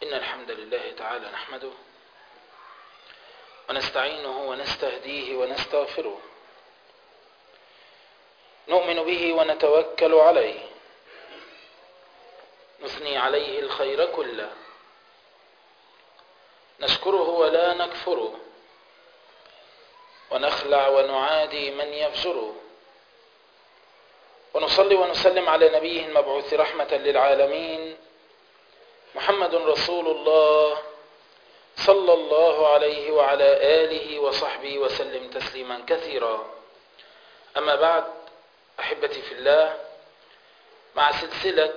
إن الحمد لله تعالى نحمده ونستعينه ونستهديه ونستغفره نؤمن به ونتوكل عليه نثني عليه الخير كله نشكره ولا نكفره ونخلع ونعادي من يفجره ونصلي ونسلم على نبيه المبعوث رحمة للعالمين محمد رسول الله صلى الله عليه وعلى آله وصحبه وسلم تسليما كثيرا أما بعد أحبتي في الله مع سلسلة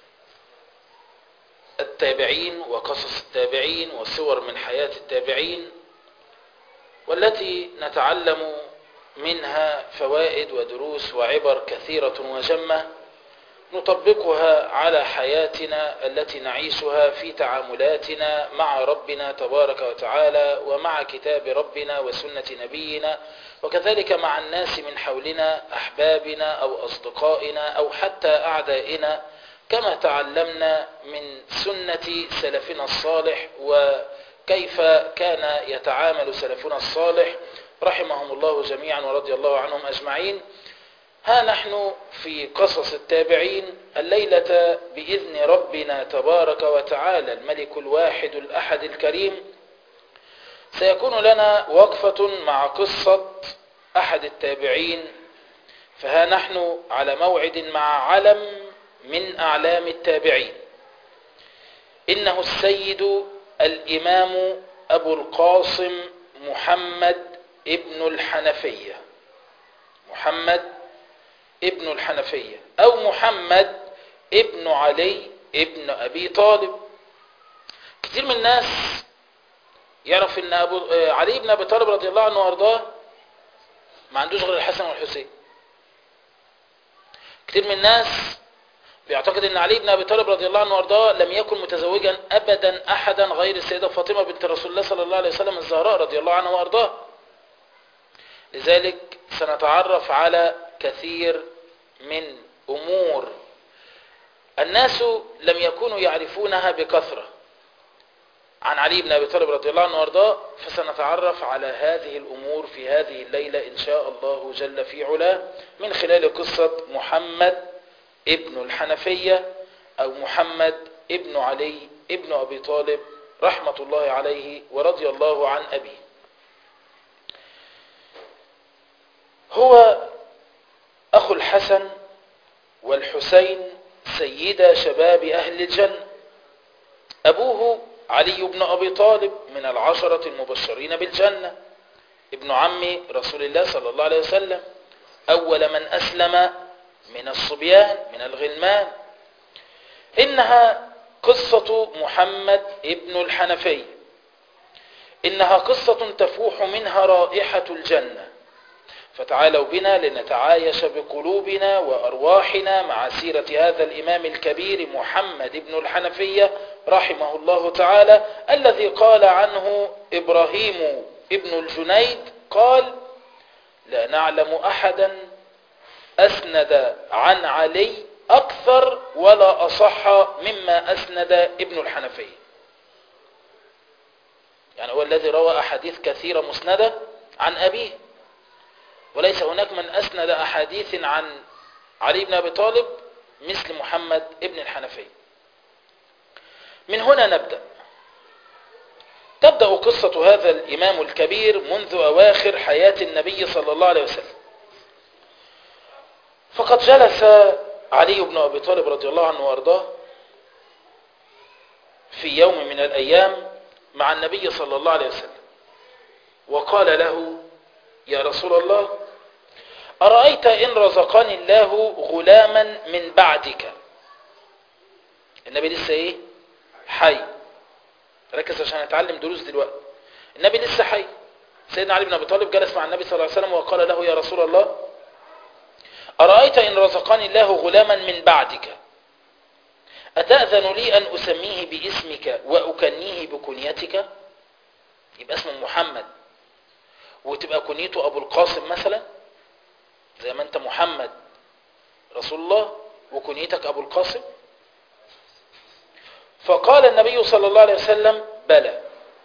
التابعين وقصص التابعين وصور من حياة التابعين والتي نتعلم منها فوائد ودروس وعبر كثيرة وجمة نطبقها على حياتنا التي نعيشها في تعاملاتنا مع ربنا تبارك وتعالى ومع كتاب ربنا وسنة نبينا وكذلك مع الناس من حولنا أحبابنا أو أصدقائنا أو حتى أعدائنا كما تعلمنا من سنة سلفنا الصالح وكيف كان يتعامل سلفنا الصالح رحمهم الله جميعا ورضي الله عنهم أجمعين ها نحن في قصص التابعين الليلة بإذن ربنا تبارك وتعالى الملك الواحد الأحد الكريم سيكون لنا وقفة مع قصة أحد التابعين فها نحن على موعد مع علم من أعلام التابعين إنه السيد الإمام أبو القاسم محمد ابن الحنفية محمد ابن الحنفية أو محمد ابن علي ابن أبي طالب كتير من الناس يعرف ان أبو علي بن أبي طالب رضي الله عنه وارضاه ما عندوش غير الحسن والحسين كتير من الناس بيعتقد ان علي بن ابي طالب رضي الله عنه وارضاه لم يكن متزوجا ابدا احدا غير السيده فاطمه بنت رسول الله صلى الله عليه وسلم الزهراء رضي الله عنها وارضاها لذلك سنتعرف على كثير من امور الناس لم يكونوا يعرفونها بكثره عن علي بن ابي طالب رضي الله عنه وارضاه فسنتعرف على هذه الامور في هذه الليله ان شاء الله جل في علاه من خلال قصه محمد ابن الحنفية أو محمد ابن علي ابن أبي طالب رحمة الله عليه ورضي الله عن أبيه هو أخو الحسن والحسين سيدا شباب أهل الجنة أبوه علي بن أبي طالب من العشرة المبشرين بالجنة ابن عم رسول الله صلى الله عليه وسلم أول من أسلم من الصبيان من الغلمان إنها قصة محمد ابن الحنفي إنها قصة تفوح منها رائحة الجنة فتعالوا بنا لنتعايش بقلوبنا وأرواحنا مع سيرة هذا الإمام الكبير محمد ابن الحنفية رحمه الله تعالى الذي قال عنه إبراهيم ابن الجنيد قال لا نعلم أحدا أسند عن علي أكثر ولا أصح مما أسند ابن الحنفية يعني هو الذي روى أحاديث كثيرة مسندة عن أبيه وليس هناك من أسند أحاديث عن علي بن أبي طالب مثل محمد ابن الحنفية من هنا نبدأ تبدأ قصة هذا الإمام الكبير منذ أواخر حياة النبي صلى الله عليه وسلم فقد جلس علي بن أبي طالب رضي الله عنه وأرضاه في يوم من الأيام مع النبي صلى الله عليه وسلم وقال له يا رسول الله أرأيت إن رزقني الله غلاما من بعدك النبي لسه إيه حي ركز عشان نتعلم دروس دلوقتي النبي لسه حي سيدنا علي بن أبي طالب جلس مع النبي صلى الله عليه وسلم وقال له يا رسول الله أرأيت إن رزقني الله غلاما من بعدك أتأذن لي أن أسميه باسمك وأكنيه بكنيتك يبقى اسمه محمد وتبقى كنيته أبو القاسم مثلا زي ما أنت محمد رسول الله وكنيتك أبو القاسم فقال النبي صلى الله عليه وسلم بلى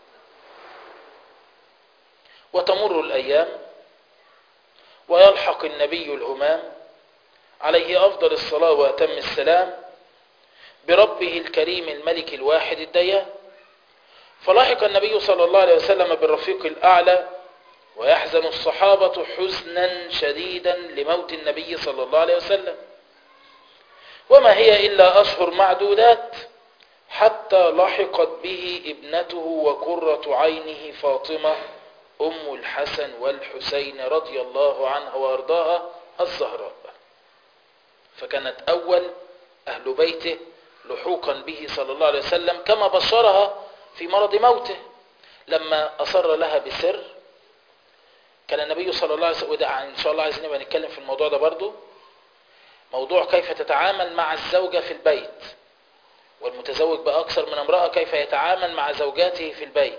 وتمر الأيام ويلحق النبي الهمام عليه أفضل الصلاة وأتم السلام بربه الكريم الملك الواحد الديان فلاحق النبي صلى الله عليه وسلم بالرفيق الأعلى ويحزن الصحابة حزنا شديدا لموت النبي صلى الله عليه وسلم وما هي إلا أشهر معدودات حتى لحقت به ابنته وقرة عينه فاطمة أم الحسن والحسين رضي الله عنها وأرضاها الزهراء فكانت أول أهل بيته لحوقا به صلى الله عليه وسلم كما بشرها في مرض موته لما أصر لها بسر كان النبي صلى الله عليه وسلم وده إن شاء الله عايزين نبقى نتكلم في الموضوع ده برضو موضوع كيف تتعامل مع الزوجة في البيت والمتزوج بأكثر من امرأة كيف يتعامل مع زوجاته في البيت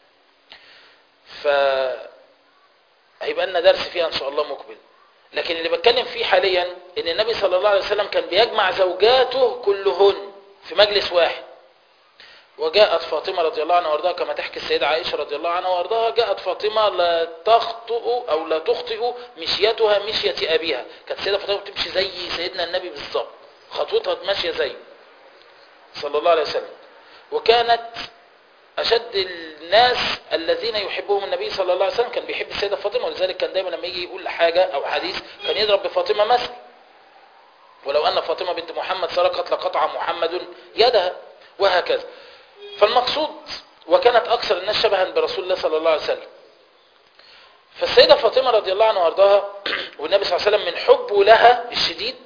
ف هيبقى لنا درس فيها ان شاء الله مقبل لكن اللي بتكلم فيه حاليا ان النبي صلى الله عليه وسلم كان بيجمع زوجاته كلهن في مجلس واحد وجاءت فاطمة رضي الله عنها وارضاها كما تحكي السيدة عائشة رضي الله عنها وارضاها جاءت فاطمة لا تخطئ او لا تخطئ مشيتها مشية ابيها كانت السيدة فاطمة بتمشي زي سيدنا النبي بالظبط خطوتها ماشية زيه صلى الله عليه وسلم وكانت أشد الناس الذين يحبهم النبي صلى الله عليه وسلم كان بيحب السيدة فاطمة ولذلك كان دايما لما يجي يقول حاجة أو حديث كان يضرب بفاطمة مثل ولو أن فاطمة بنت محمد سرقت لقطع محمد يدها وهكذا فالمقصود وكانت أكثر الناس شبها برسول الله صلى الله عليه وسلم فالسيدة فاطمة رضي الله عنها وارضاها والنبي صلى الله عليه وسلم من حبه لها الشديد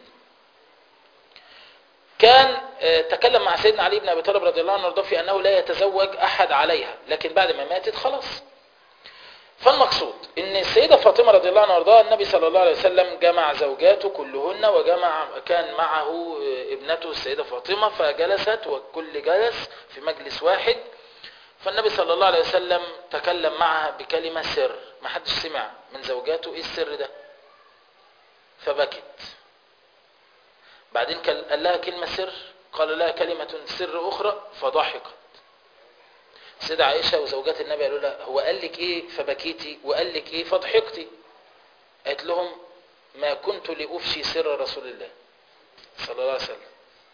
كان تكلم مع سيدنا علي بن ابي طالب رضي الله عنه وارضاه في انه لا يتزوج احد عليها لكن بعد ما ماتت خلاص فالمقصود ان السيده فاطمه رضي الله عنها وارضاها النبي صلى الله عليه وسلم جمع زوجاته كلهن وجمع كان معه ابنته السيده فاطمه فجلست والكل جلس في مجلس واحد فالنبي صلى الله عليه وسلم تكلم معها بكلمه سر ما حدش سمع من زوجاته ايه السر ده فبكت بعدين قال لها كلمه سر قال لها كلمة سر أخرى فضحكت سيدة عائشة وزوجات النبي قالوا لها هو قال لك إيه فبكيتي وقال لك إيه فضحكتي قالت لهم ما كنت لأفشي سر رسول الله صلى الله عليه وسلم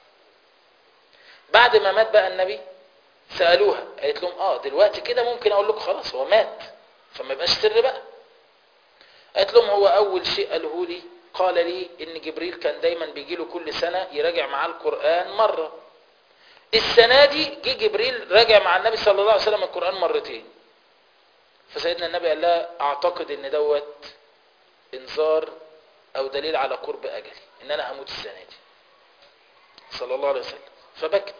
بعد ما مات بقى النبي سألوها قالت لهم آه دلوقتي كده ممكن أقول لكم خلاص هو مات فما يبقاش سر بقى قالت لهم هو أول شيء قاله لي قال لي ان جبريل كان دايما بيجي له كل سنة يراجع معاه القرآن مرة السنة دي جه جبريل راجع مع النبي صلى الله عليه وسلم القرآن مرتين فسيدنا النبي قال لها اعتقد ان دوت انذار او دليل على قرب اجلي ان انا هموت السنة دي صلى الله عليه وسلم فبكت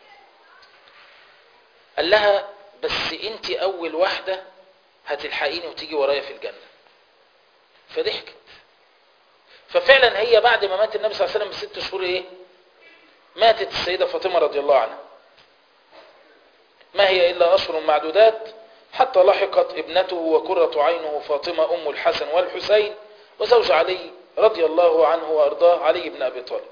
قال لها بس انت اول واحدة هتلحقيني وتيجي ورايا في الجنة فضحكت ففعلا هي بعد ما مات النبي صلى الله عليه وسلم بست شهور ايه ماتت السيدة فاطمة رضي الله عنها ما هي إلا أشهر معدودات حتى لحقت ابنته وقرة عينه فاطمة أم الحسن والحسين وزوج علي رضي الله عنه وأرضاه علي بن أبي طالب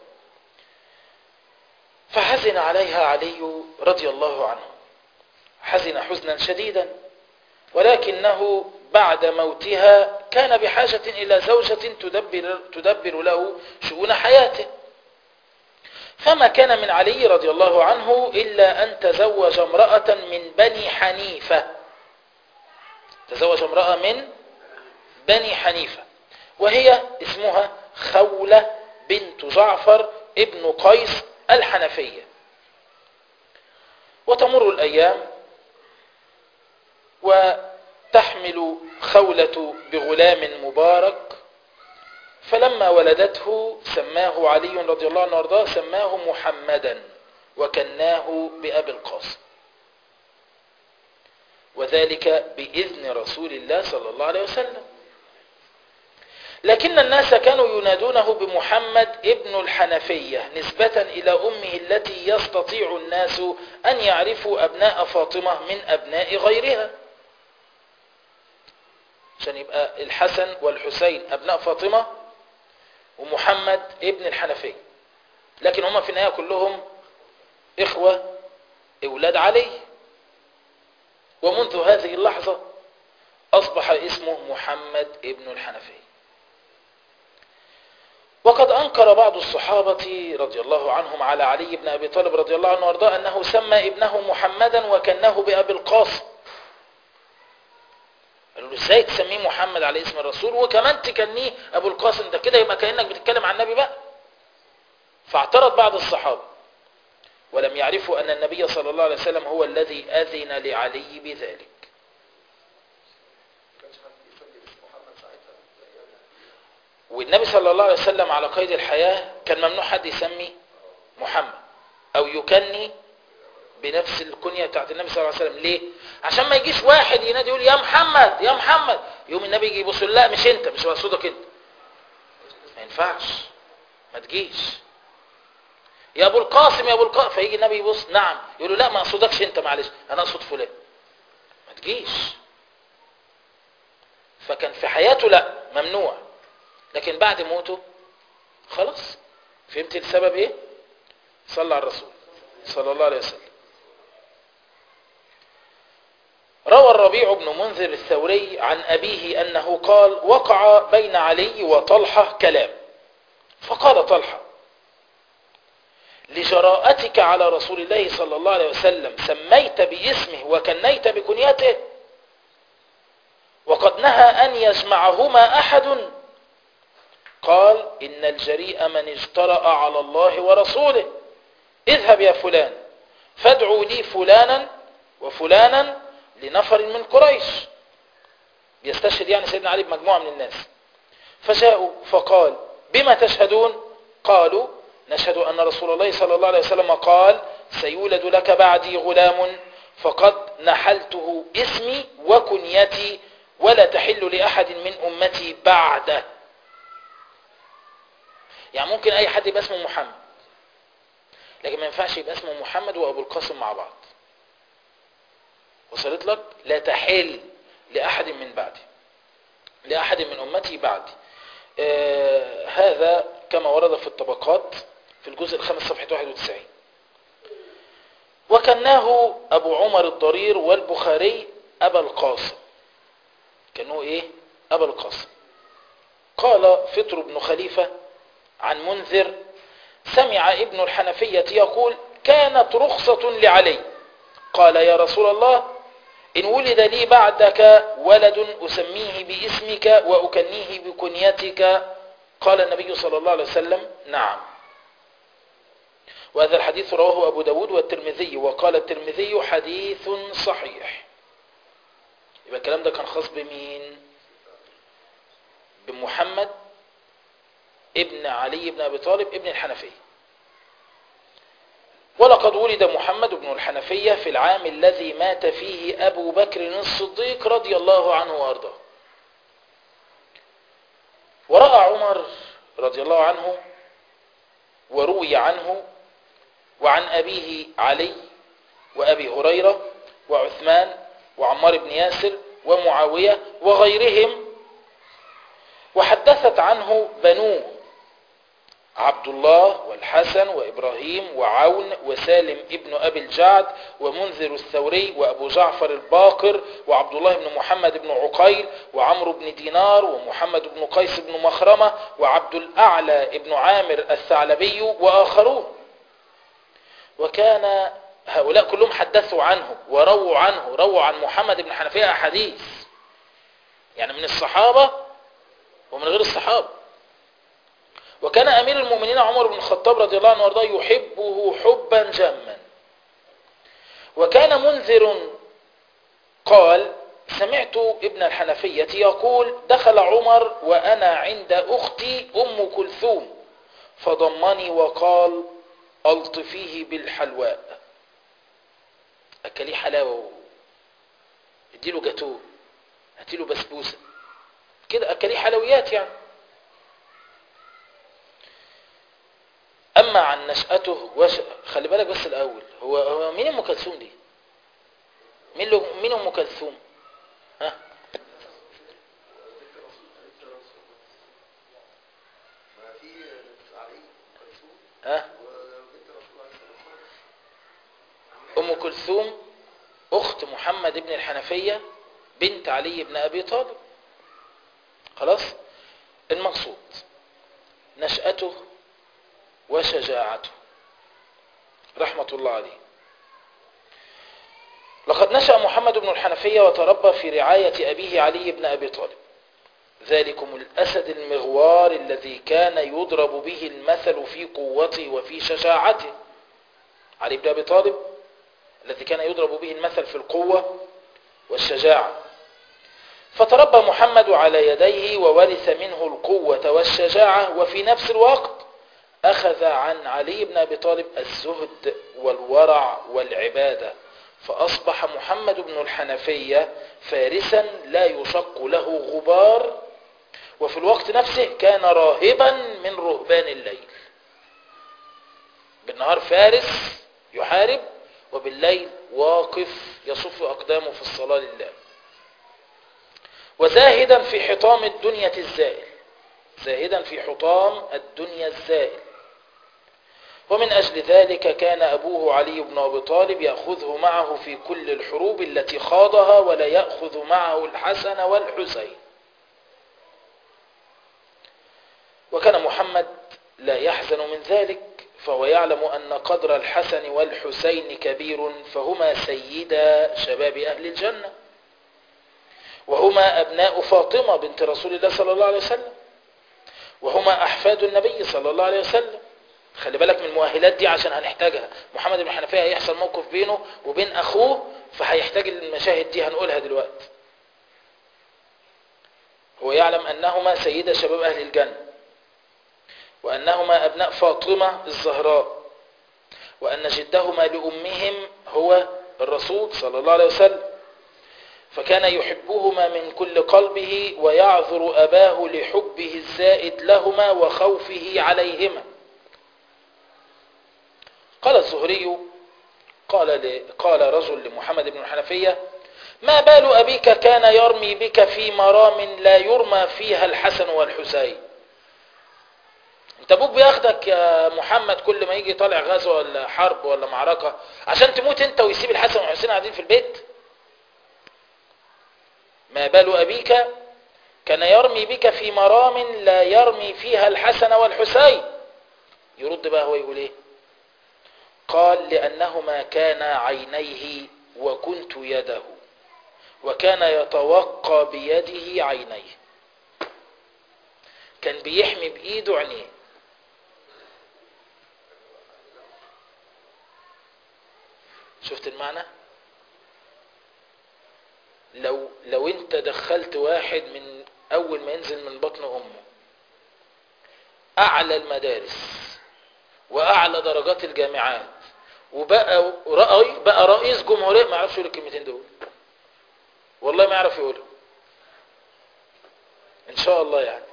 فحزن عليها علي رضي الله عنه حزن حزنا شديدا ولكنه بعد موتها كان بحاجة إلى زوجة تدبر, تدبر له شؤون حياته فما كان من علي رضي الله عنه إلا أن تزوج امرأة من بني حنيفة تزوج امرأة من بني حنيفة وهي اسمها خولة بنت جعفر ابن قيس الحنفية وتمر الأيام وتحمل خولة بغلام مبارك فلما ولدته سماه علي رضي الله عنه وارضاه سماه محمدا وكناه بأبي القاسم وذلك بإذن رسول الله صلى الله عليه وسلم لكن الناس كانوا ينادونه بمحمد ابن الحنفية نسبة إلى أمه التي يستطيع الناس أن يعرفوا أبناء فاطمة من أبناء غيرها عشان يبقى الحسن والحسين أبناء فاطمة ومحمد ابن الحنفية لكن هما في النهاية كلهم إخوة اولاد علي ومنذ هذه اللحظة اصبح اسمه محمد ابن الحنفية وقد انكر بعض الصحابة رضي الله عنهم على علي بن ابي طالب رضي الله عنه وارضاه انه سمى ابنه محمدا وكنه بابي القاسم قالوا له ازاي تسميه محمد على اسم الرسول وكمان تكنيه ابو القاسم ده كده يبقى كانك بتتكلم عن النبي بقى فاعترض بعض الصحابه ولم يعرفوا ان النبي صلى الله عليه وسلم هو الذي اذن لعلي بذلك كانش حد يسمي اسم محمد ساعتها يعني والنبي صلى الله عليه وسلم على قيد الحياه كان ممنوع حد يسمي محمد او يكني بنفس الكنية بتاعت النبي صلى الله عليه وسلم ليه عشان ما يجيش واحد ينادي يقول يا محمد يا محمد يوم النبي يجي يبص لا مش انت مش مقصودك انت ما ينفعش ما تجيش يا ابو القاسم يا ابو القاسم فيجي النبي يبص نعم يقول له لا ما اقصدكش انت معلش انا اقصد فلان ما تجيش فكان في حياته لا ممنوع لكن بعد موته خلاص فهمت السبب ايه صلى على الرسول صلى الله عليه وسلم روى الربيع بن منذر الثوري عن أبيه أنه قال وقع بين علي وطلحة كلام فقال طلحة لجراءتك على رسول الله صلى الله عليه وسلم سميت باسمه وكنيت بكنيته وقد نهى أن يجمعهما أحد قال إن الجريء من اجترأ على الله ورسوله اذهب يا فلان فادعوا لي فلانا وفلانا لنفر من قريش يستشهد يعني سيدنا علي بمجموعة من الناس فجاءوا فقال بما تشهدون قالوا نشهد أن رسول الله صلى الله عليه وسلم قال سيولد لك بعدي غلام فقد نحلته اسمي وكنيتي ولا تحل لأحد من أمتي بعده يعني ممكن أي حد يبقى اسمه محمد لكن ما ينفعش يبقى اسمه محمد وأبو القاسم مع بعض وصلت لك لا تحل لأحد من بعدي لأحد من أمتي بعدي آه هذا كما ورد في الطبقات في الجزء الخامس صفحة 91 وكناه أبو عمر الضرير والبخاري أبا القاسم كانه إيه أبا القاسم قال فطر بن خليفة عن منذر سمع ابن الحنفية يقول كانت رخصة لعلي قال يا رسول الله إن ولد لي بعدك ولد أسميه باسمك وأكنيه بكنيتك قال النبي صلى الله عليه وسلم نعم وهذا الحديث رواه أبو داود والترمذي وقال الترمذي حديث صحيح يبقى الكلام ده كان خاص بمين بمحمد ابن علي بن أبي طالب ابن الحنفية ولقد ولد محمد بن الحنفية في العام الذي مات فيه أبو بكر الصديق رضي الله عنه وأرضاه ورأى عمر رضي الله عنه وروي عنه وعن أبيه علي وأبي هريرة وعثمان وعمار بن ياسر ومعاوية وغيرهم وحدثت عنه بنوه عبد الله والحسن وإبراهيم وعون وسالم ابن أبي الجعد ومنذر الثوري وأبو جعفر الباقر وعبد الله بن محمد بن عقيل وعمرو بن دينار ومحمد بن قيس بن مخرمة وعبد الأعلى بن عامر الثعلبي وآخرون وكان هؤلاء كلهم حدثوا عنه ورووا عنه رووا عن محمد بن حنفية أحاديث يعني من الصحابة ومن غير الصحابة وكان أمير المؤمنين عمر بن الخطاب رضي الله عنه وارضاه يحبه حبا جما وكان منذر قال سمعت ابن الحنفية يقول دخل عمر وأنا عند أختي أم كلثوم فضمني وقال ألطفيه بالحلواء أكليه حلاوة اديله جاتوه هاتيله بسبوسة كده أكليه حلويات يعني أما عن نشأته وش... خلي بالك بس الأول هو, هو مين أم كلثوم دي مين له... مين أم كلثوم ها ما في علي كلثوم ها وبنت رسول الله صلى الله عليه وسلم أم محمد بن الحنفية بنت علي بن أبي طالب خلاص المقصود نشأته وشجاعته رحمة الله عليه لقد نشأ محمد بن الحنفية وتربى في رعاية أبيه علي بن أبي طالب ذلكم الأسد المغوار الذي كان يضرب به المثل في قوته وفي شجاعته علي بن أبي طالب الذي كان يضرب به المثل في القوة والشجاعة فتربى محمد على يديه وورث منه القوة والشجاعة وفي نفس الوقت أخذ عن علي بن أبي طالب الزهد والورع والعبادة فأصبح محمد بن الحنفية فارسا لا يشق له غبار وفي الوقت نفسه كان راهبا من رهبان الليل بالنهار فارس يحارب وبالليل واقف يصف أقدامه في الصلاة لله وزاهدا في حطام الدنيا الزائل زاهدا في حطام الدنيا الزائل ومن أجل ذلك كان أبوه علي بن أبي طالب يأخذه معه في كل الحروب التي خاضها ولا يأخذ معه الحسن والحسين وكان محمد لا يحزن من ذلك فهو يعلم أن قدر الحسن والحسين كبير فهما سيدا شباب أهل الجنة وهما أبناء فاطمة بنت رسول الله صلى الله عليه وسلم وهما أحفاد النبي صلى الله عليه وسلم خلي بالك من المؤهلات دي عشان هنحتاجها محمد بن حنفية هيحصل موقف بينه وبين أخوه فهيحتاج المشاهد دي هنقولها دلوقتي هو يعلم أنهما سيدة شباب أهل الجنة وأنهما أبناء فاطمة الزهراء وأن جدهما لأمهم هو الرسول صلى الله عليه وسلم فكان يحبهما من كل قلبه ويعذر أباه لحبه الزائد لهما وخوفه عليهما قال الزهري قال, ل... قال رجل لمحمد بن الحنفية ما بال أبيك كان يرمي بك في مرام لا يرمى فيها الحسن والحسين انت ابوك بياخدك يا محمد كل ما يجي طالع غزوة ولا حرب ولا معركة عشان تموت انت ويسيب الحسن والحسين قاعدين في البيت ما بال أبيك كان يرمي بك في مرام لا يرمي فيها الحسن والحسين يرد بقى هو يقول ايه قال لأنهما كانا عينيه وكنت يده وكان يتوقى بيده عينيه كان بيحمي بإيده عينيه شفت المعنى لو لو انت دخلت واحد من اول ما ينزل من بطن امه اعلى المدارس واعلى درجات الجامعات وبقى رأي بقى رئيس جمهورية ما يعرفش يقول الكلمتين دول والله ما يعرف يقولها ان شاء الله يعني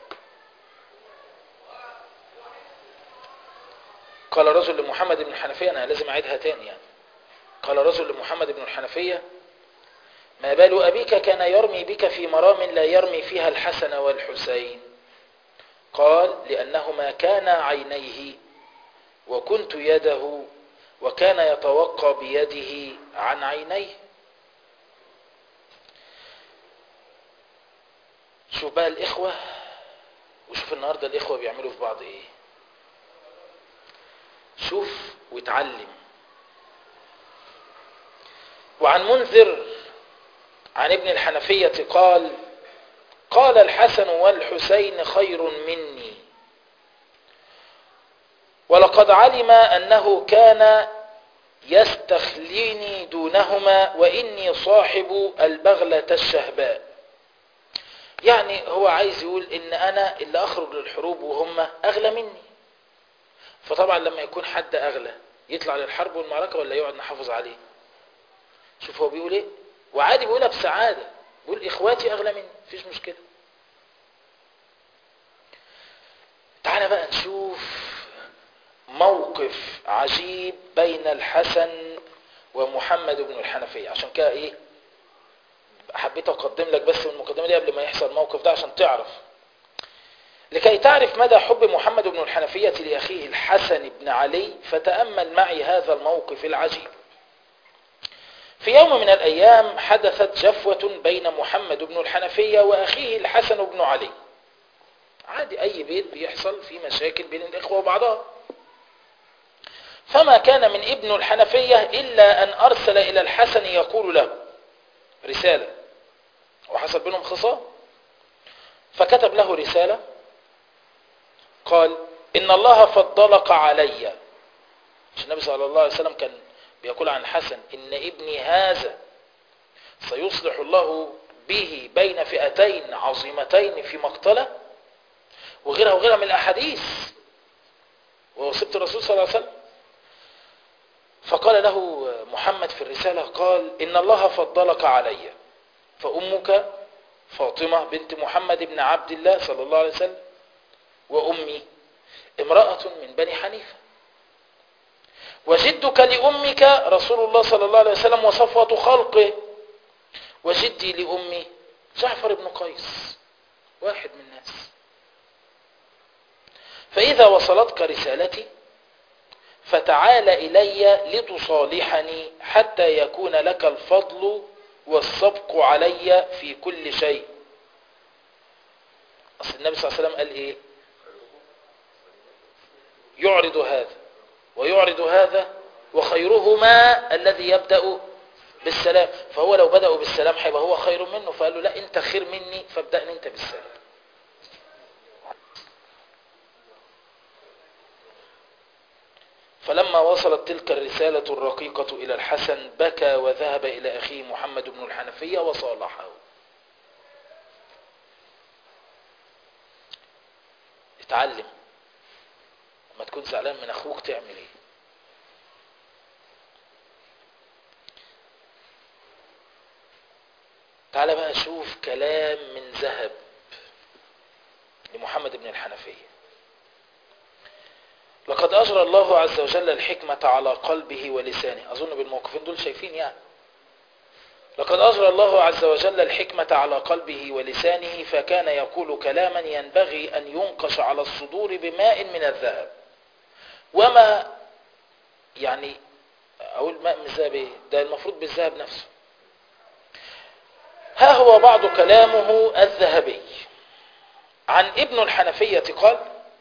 قال رجل لمحمد بن الحنفية انا لازم اعيدها تاني يعني قال رجل لمحمد بن الحنفية ما بال أبيك كان يرمي بك في مرام لا يرمي فيها الحسن والحسين قال لأنهما كانا عينيه وكنت يده وكان يتوقى بيده عن عينيه شوف بقى الإخوة وشوف النهاردة الإخوة بيعملوا في بعض إيه شوف واتعلم وعن منذر عن ابن الحنفية قال قال الحسن والحسين خير مني ولقد علم أنه كان يستخليني دونهما وإني صاحب البغلة الشهباء يعني هو عايز يقول إن أنا اللي أخرج للحروب وهم أغلى مني فطبعا لما يكون حد أغلى يطلع للحرب والمعركة ولا يقعد نحافظ عليه شوف هو بيقول ايه وعادي بيقولها بسعادة بيقول اخواتي اغلى مني مفيش مشكلة تعالى بقى نشوف موقف عجيب بين الحسن ومحمد بن الحنفية عشان كده ايه حبيت اقدم لك بس المقدمة دي قبل ما يحصل الموقف ده عشان تعرف لكي تعرف مدى حب محمد بن الحنفية لأخيه الحسن بن علي فتأمل معي هذا الموقف العجيب في يوم من الأيام حدثت جفوة بين محمد بن الحنفية وأخيه الحسن بن علي عادي أي بيت بيحصل فيه مشاكل بين الإخوة وبعضها فما كان من ابن الحنفية إلا أن أرسل إلى الحسن يقول له رسالة وحصل بينهم خصام فكتب له رسالة قال إن الله فضلك علي مش النبي صلى الله عليه وسلم كان بيقول عن الحسن إن ابني هذا سيصلح الله به بين فئتين عظيمتين في مقتله وغيرها وغيرها من الأحاديث ووصبت الرسول صلى الله عليه وسلم فقال له محمد في الرسالة قال إن الله فضلك علي فأمك فاطمة بنت محمد بن عبد الله صلى الله عليه وسلم وأمي امرأة من بني حنيفة وجدك لأمك رسول الله صلى الله عليه وسلم وصفوة خلقه وجدي لأمي جعفر بن قيس واحد من الناس فإذا وصلتك رسالتي فتعال إلي لتصالحني حتى يكون لك الفضل والسبق علي في كل شيء أصل النبي صلى الله عليه وسلم قال إيه يعرض هذا ويعرض هذا وخيرهما الذي يبدأ بالسلام فهو لو بدأوا بالسلام هيبقى هو خير منه فقال له لا انت خير مني فابدأني انت بالسلام فلما وصلت تلك الرسالة الرقيقة إلى الحسن بكى وذهب إلى أخيه محمد بن الحنفية وصالحه اتعلم لما تكون زعلان من أخوك تعمل إيه تعال بقى شوف كلام من ذهب لمحمد بن الحنفيه لقد أجرى الله عز وجل الحكمة على قلبه ولسانه أظن بالموقفين دول شايفين يعني لقد أجرى الله عز وجل الحكمة على قلبه ولسانه فكان يقول كلاما ينبغي أن ينقش على الصدور بماء من الذهب وما يعني أقول ماء من الذهب إيه؟ ده المفروض بالذهب نفسه ها هو بعض كلامه الذهبي عن ابن الحنفية قال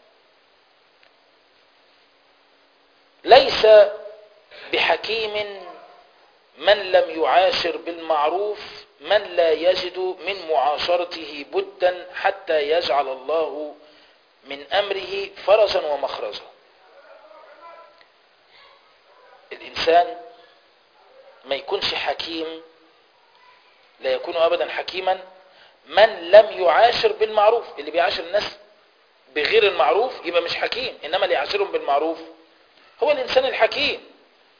ليس بحكيم من لم يعاشر بالمعروف من لا يجد من معاشرته بدا حتى يجعل الله من أمره فرجا ومخرجا الإنسان ما يكونش حكيم لا يكون أبدا حكيما من لم يعاشر بالمعروف اللي بيعاشر الناس بغير المعروف يبقى مش حكيم إنما اللي يعاشرهم بالمعروف هو الإنسان الحكيم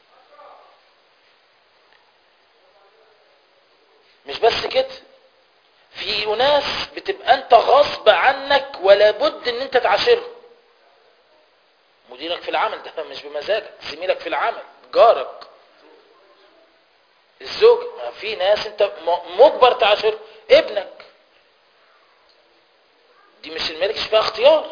مش بس كده في ناس بتبقى انت غصب عنك ولا بد ان انت تعاشرهم مديرك في العمل ده مش بمزاجك زميلك في العمل جارك الزوج ما في ناس انت مجبر تعاشر ابنك دي مش الملكش فيها اختيار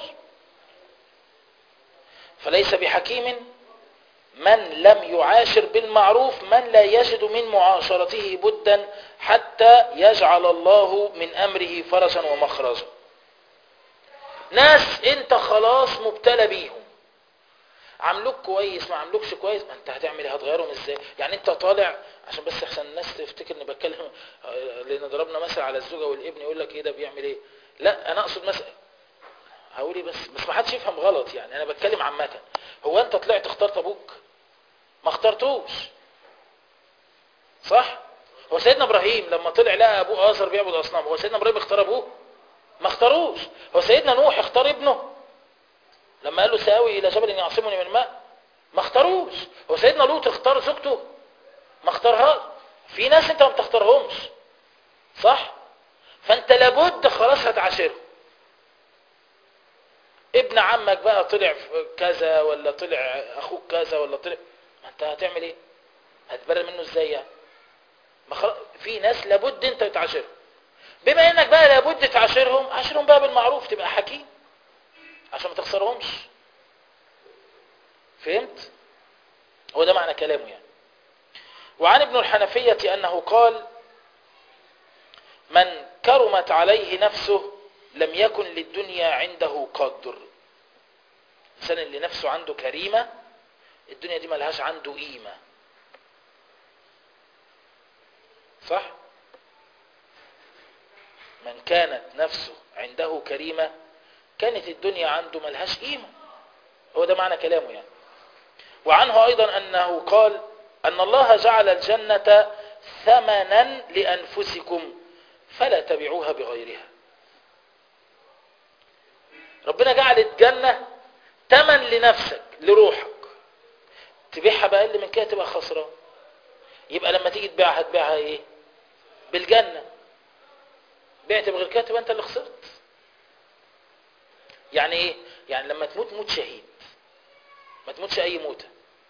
فليس بحكيم من لم يعاشر بالمعروف من لا يجد من معاشرته بدا حتى يجعل الله من أمره فرجا ومخرجا ناس انت خلاص مبتلى بيهم عملوك كويس ما عملوكش كويس ما انت هتعمل ايه هتغيرهم ازاي يعني انت طالع عشان بس احسن الناس تفتكر اني بتكلم لان ضربنا مثل على الزوجه والابن يقول لك ايه ده بيعمل ايه لا انا اقصد مثلا هقول ايه بس بس ما حدش يفهم غلط يعني انا بتكلم عامه هو انت طلعت اخترت ابوك ما اخترتوش صح هو سيدنا ابراهيم لما طلع لقى ابوه ازر بيعبد اصنام هو سيدنا ابراهيم اختار ابوه ما اختاروش هو سيدنا نوح اختار ابنه لما قال له ساوي الى جبل يعصمني من الماء ما اختاروش هو سيدنا لوط اختار زوجته ما اختارهاش في ناس انت ما بتختارهمش صح فانت لابد خلاص هتعاشره ابن عمك بقى طلع كذا ولا طلع اخوك كذا ولا طلع ما انت هتعمل ايه هتبرر منه ازاي يعني ما خل... في ناس لابد انت تعاشرهم بما انك بقى لابد تعاشرهم عاشرهم بقى بالمعروف تبقى حكيم عشان ما تخسرهمش فهمت هو ده معنى كلامه يعني وعن ابن الحنفية أنه قال من كرمت عليه نفسه لم يكن للدنيا عنده قدر الإنسان اللي نفسه عنده كريمة الدنيا دي ملهاش عنده قيمة صح من كانت نفسه عنده كريمة كانت الدنيا عنده ملهاش قيمة هو ده معنى كلامه يعني وعنه أيضا أنه قال أن الله جعل الجنة ثمنا لأنفسكم فلا تبيعوها بغيرها ربنا جعل الجنة ثمن لنفسك لروحك تبيعها بأقل من كده تبقى خسران يبقى لما تيجي تبيعها تبيعها ايه بالجنة بعت بغير كده تبقى انت اللي خسرت يعني ايه يعني لما تموت موت شهيد ما تموتش اي موتة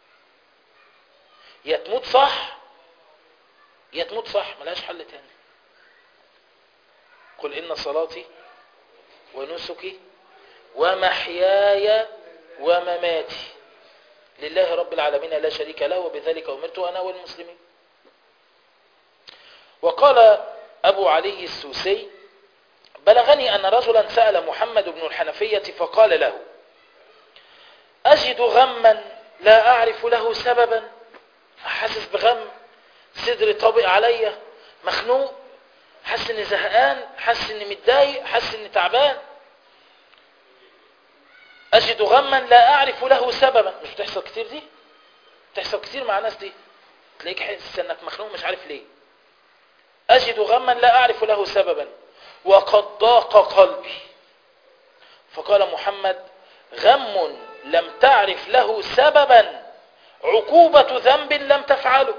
يا تموت صح يا تموت صح ملهاش حل تاني قل ان صلاتي ونسكي ومحياي ومماتي لله رب العالمين لا شريك له وبذلك أمرت أنا والمسلمين وقال أبو علي السوسي بلغني أن رجلا سأل محمد بن الحنفية فقال له أجد غما لا أعرف له سببا أحسس بغم صدري طابق عليا مخنوق حاسس اني زهقان حاسس اني متضايق حاسس اني تعبان أجد غما لا أعرف له سببا مش بتحصل كتير دي بتحصل كتير مع ناس دي تلاقيك حاسس انك مخنوق مش عارف ليه أجد غما لا أعرف له سببا وقد ضاق قلبي فقال محمد غم لم تعرف له سببا عقوبة ذنب لم تفعله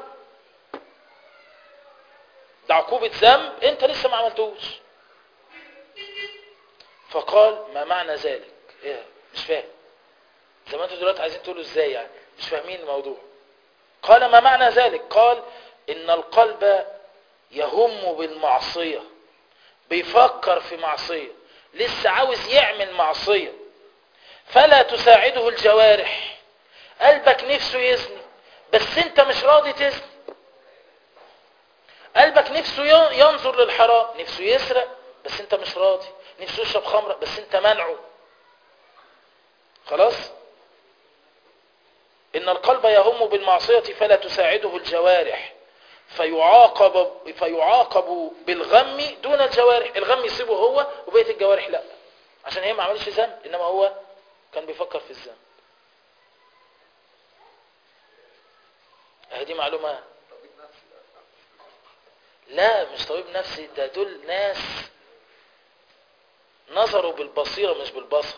ده عقوبة ذنب انت لسه ما عملتوش فقال ما معنى ذلك ايه مش فاهم زي ما انتوا دلوقتي عايزين تقولوا ازاي يعني مش فاهمين الموضوع قال ما معنى ذلك قال ان القلب يهم بالمعصية بيفكر في معصية لسه عاوز يعمل معصية فلا تساعده الجوارح قلبك نفسه يزني بس انت مش راضي تزني قلبك نفسه ينظر للحرام نفسه يسرق بس انت مش راضي نفسه يشرب خمرة بس انت منعه خلاص إن القلب يهم بالمعصية فلا تساعده الجوارح فيعاقب, فيعاقب بالغم دون الجوارح الغم يصيبه هو وبقية الجوارح لا عشان هي ما عملش ذنب إنما هو كان بيفكر في الذنب هذه معلومة لا مش طبيب نفسي ده دول ناس نظروا بالبصيرة مش بالبصر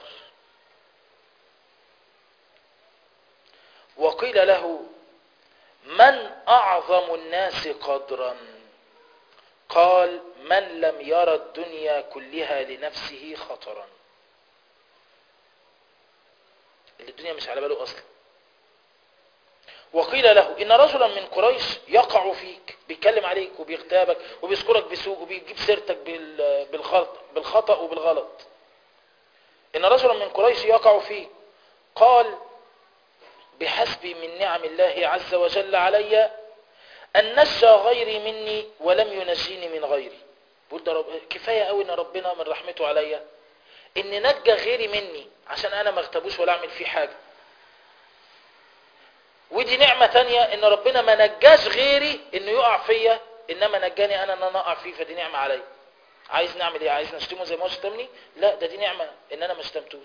وقيل له من أعظم الناس قدرا قال من لم يرى الدنيا كلها لنفسه خطرا اللي الدنيا مش على باله أصلا وقيل له إن رجلا من قريش يقع فيك بيتكلم عليك وبيغتابك وبيذكرك بسوء وبيجيب سيرتك بالخطأ, بالخطأ وبالغلط إن رجلا من قريش يقع فيك قال بحسبي من نعم الله عز وجل علي أن نجى غيري مني ولم ينجيني من غيري بقول ده رب... كفاية قوي ان ربنا من رحمته عليا ان نجى غيري مني عشان انا ما اغتبوش ولا اعمل فيه حاجة ودي نعمة تانية ان ربنا ما نجاش غيري انه يقع فيا انما نجاني انا ان انا اقع فيه فدي نعمة عليا عايز نعمل ايه عايز نشتمه زي ما هو شتمني لا ده دي نعمة ان انا ما شتمتوش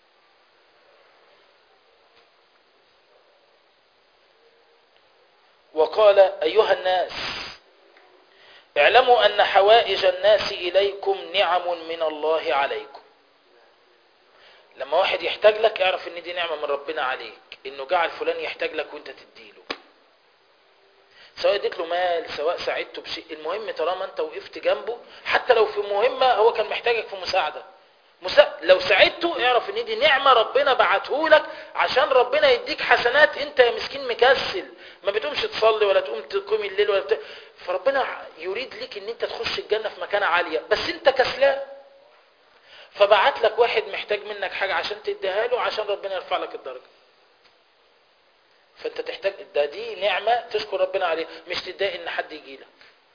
وقال أيها الناس اعلموا أن حوائج الناس إليكم نعم من الله عليكم لما واحد يحتاج لك اعرف ان دي نعمة من ربنا عليك انه جعل فلان يحتاج لك وانت تديله سواء اديت له مال سواء ساعدته بشيء المهم طالما انت وقفت جنبه حتى لو في مهمة هو كان محتاجك في مساعدة مسا... لو ساعدته اعرف ان دي نعمة ربنا بعته لك عشان ربنا يديك حسنات انت يا مسكين مكسل ما بتقومش تصلي ولا تقوم تقوم الليل ولا بت... فربنا يريد لك ان انت تخش الجنة في مكانة عالية بس انت كسلان فبعت لك واحد محتاج منك حاجة عشان تديها له عشان ربنا يرفع لك الدرجة فانت تحتاج ده دي نعمة تشكر ربنا عليها مش تتضايق ان حد يجي لك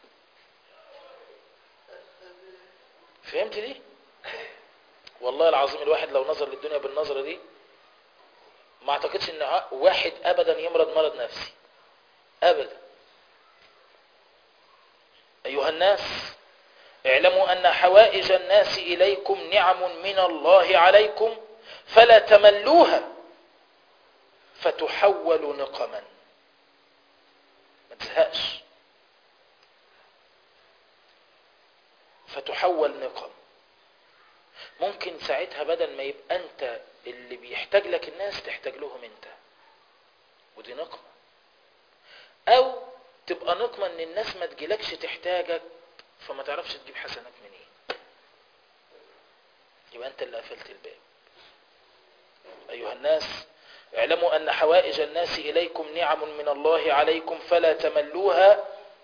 فهمت دي والله العظيم الواحد لو نظر للدنيا بالنظرة دي ما اعتقدش ان ع- واحد ابدا يمرض مرض نفسي ابدا ايها الناس اعلموا ان حوائج الناس اليكم نعم من الله عليكم فلا تملوها فتحول نقما ما تزهقش فتحول نقم ممكن ساعتها بدل ما يبقى انت اللي بيحتاج لك الناس تحتاج لهم انت ودي نقمة او تبقى نقمة ان الناس ما تجيلكش تحتاجك فما تعرفش تجيب حسنات منين يبقى انت اللي قفلت الباب ايها الناس اعلموا ان حوائج الناس اليكم نعم من الله عليكم فلا تملوها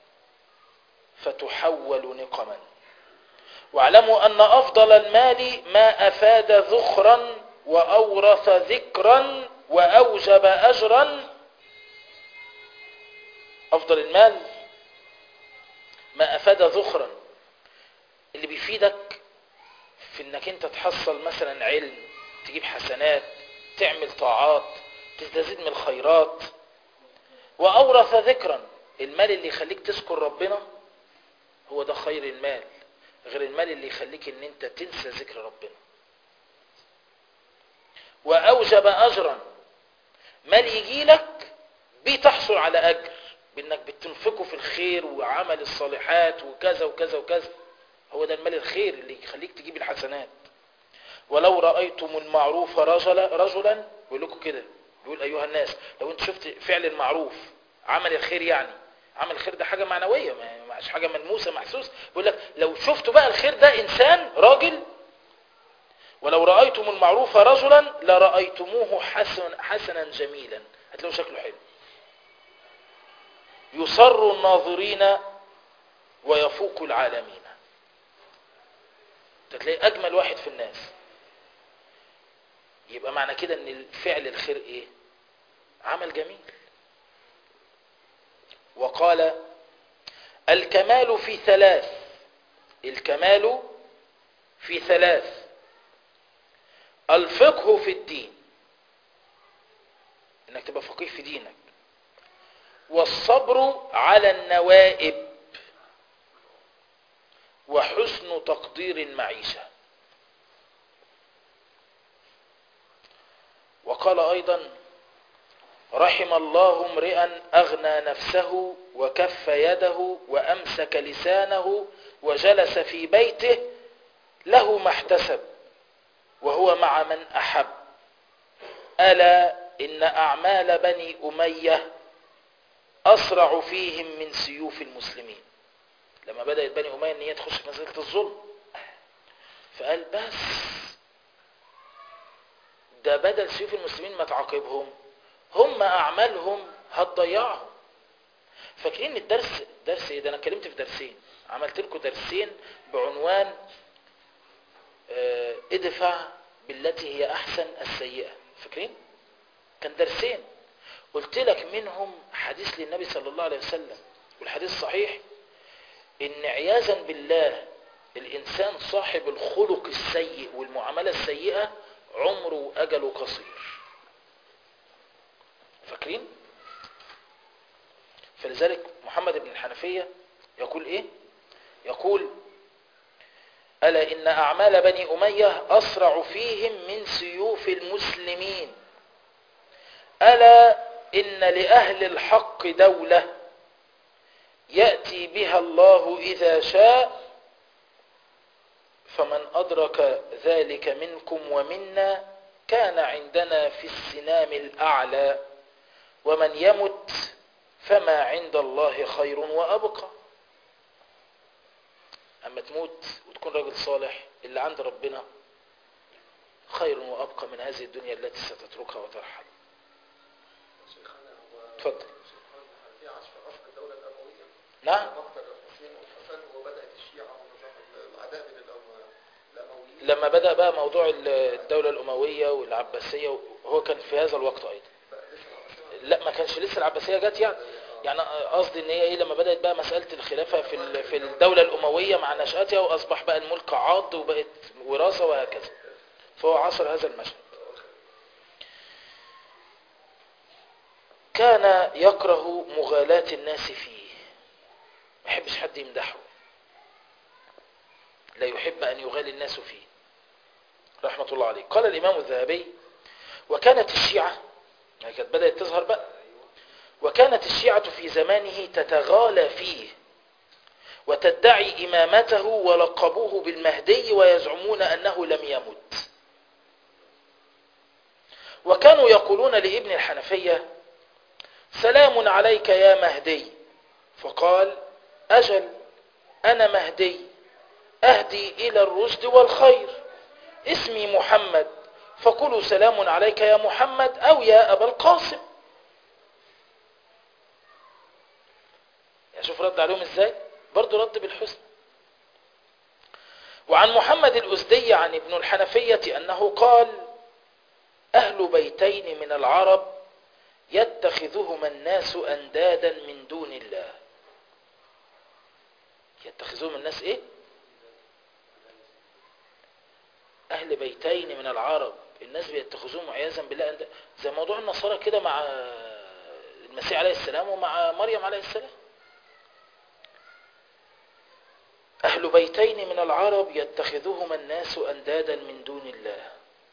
فتحول نقما واعلموا ان افضل المال ما افاد ذخرا واورث ذكرا واوجب اجرا افضل المال ما افاد ذخرا اللي بيفيدك في انك انت تحصل مثلا علم تجيب حسنات تعمل طاعات تستزيد من الخيرات واورث ذكرا المال اللي يخليك تذكر ربنا هو ده خير المال غير المال اللي يخليك ان انت تنسى ذكر ربنا واوجب اجرا مال يجي لك بتحصل على اجر بانك بتنفقه في الخير وعمل الصالحات وكذا وكذا وكذا هو ده المال الخير اللي يخليك تجيب الحسنات ولو رأيتم المعروف رجلا رجلا بيقول لكم كده بيقول ايها الناس لو انت شفت فعل المعروف عمل الخير يعني عمل الخير ده حاجة معنوية ما مش حاجة ملموسة محسوس بيقول لك لو شفتوا بقى الخير ده انسان راجل ولو رأيتم المعروف رجلا لرأيتموه حسن حسنا جميلا هتلاقوا شكله حلو يصر الناظرين ويفوق العالمين تلاقي اجمل واحد في الناس يبقى معنى كده ان الفعل الخير ايه عمل جميل وقال الكمال في ثلاث الكمال في ثلاث الفقه في الدين انك تبقى فقيه في دينك والصبر على النوائب وحسن تقدير المعيشة وقال أيضا رحم الله امرئا أغنى نفسه وكف يده وأمسك لسانه وجلس في بيته له ما احتسب وهو مع من أحب ألا إن أعمال بني أمية أسرع فيهم من سيوف المسلمين لما بدأت بني أمية أن هي تخش في مسألة الظلم فقال بس ده بدل سيوف المسلمين ما تعاقبهم هم أعمالهم هتضيعهم فاكرين الدرس درس ايه ده انا اتكلمت في درسين عملت لكم درسين بعنوان اه ادفع بالتي هي احسن السيئة فاكرين كان درسين قلت لك منهم حديث للنبي صلى الله عليه وسلم والحديث صحيح ان عياذا بالله الانسان صاحب الخلق السيء والمعاملة السيئة عمره واجله قصير فاكرين فلذلك محمد بن الحنفية يقول ايه يقول ألا إن أعمال بني أمية أسرع فيهم من سيوف المسلمين ألا إن لأهل الحق دولة يأتي بها الله إذا شاء فمن أدرك ذلك منكم ومنا كان عندنا في السنام الأعلى ومن يمت فما عند الله خير وأبقى أما تموت وتكون راجل صالح اللي عند ربنا خير وأبقى من هذه الدنيا التي ستتركها وترحل شيخنا هو اتفضل شيخنا في عشر رفق الدولة الأموية نعم مقتل الحسين والحسن وبدأت الشيعة ونظام الأعداء من الأم- الأمويين لما بدأ بقى موضوع الدولة الأموية والعباسية هو كان في هذا الوقت أيضا بقى لسه لا ما كانش لسه العباسيه جت يعني يعني قصدي ان هي ايه لما بدات بقى مساله الخلافه في ال- في الدوله الامويه مع نشاتها واصبح بقى الملك عاض وبقت وراثه وهكذا فهو عصر هذا المشهد كان يكره مغالاة الناس فيه ما يحبش حد يمدحه لا يحب أن يغالي الناس فيه رحمة الله عليه قال الإمام الذهبي وكانت الشيعة يعني كانت بدأت تظهر بقى وكانت الشيعة في زمانه تتغالى فيه وتدعي إمامته ولقبوه بالمهدي ويزعمون أنه لم يمت وكانوا يقولون لابن الحنفية سلام عليك يا مهدي فقال أجل أنا مهدي أهدي إلى الرشد والخير اسمي محمد فقولوا سلام عليك يا محمد أو يا أبا القاسم يعني شوف رد عليهم ازاي برضو رد بالحسن وعن محمد الأزدي عن ابن الحنفية أنه قال أهل بيتين من العرب يتخذهما الناس أندادا من دون الله يتخذهم الناس إيه أهل بيتين من العرب الناس بيتخذوهم عياذا بالله أندادا زي موضوع النصارى كده مع المسيح عليه السلام ومع مريم عليه السلام أهل بيتين من العرب يتخذهما الناس أندادا من دون الله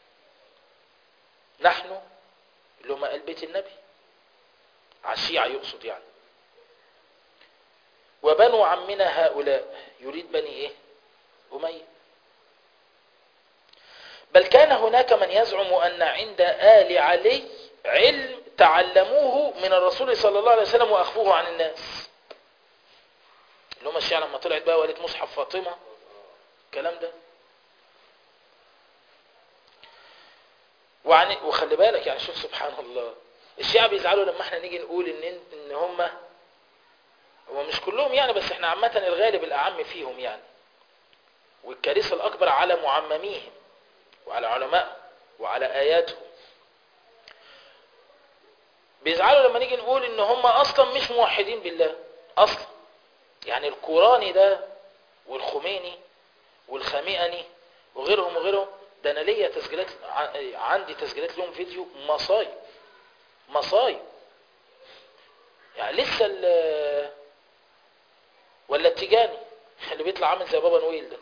نحن اللي هم قال بيت النبي على الشيعة يقصد يعني وبنو عمنا هؤلاء يريد بني ايه أمية بل كان هناك من يزعم أن عند آل علي علم تعلموه من الرسول صلى الله عليه وسلم وأخفوه عن الناس اللي هم الشيعة لما طلعت بقى وقالت مصحف فاطمة الكلام ده وعن وخلي بالك يعني شوف سبحان الله الشيعة بيزعلوا لما احنا نيجي نقول ان ان هم هو مش كلهم يعني بس احنا عامة الغالب الأعم فيهم يعني والكارثة الأكبر على معمميهم وعلى علمائهم وعلى آياتهم بيزعلوا لما نيجي نقول ان هم اصلا مش موحدين بالله اصلا يعني القراني ده والخميني والخميئني وغيرهم وغيرهم ده انا ليا تسجيلات ع- عندي تسجيلات لهم فيديو مصايب مصايب يعني لسه ال ولا التجاني اللي بيطلع عامل زي بابا نويل ده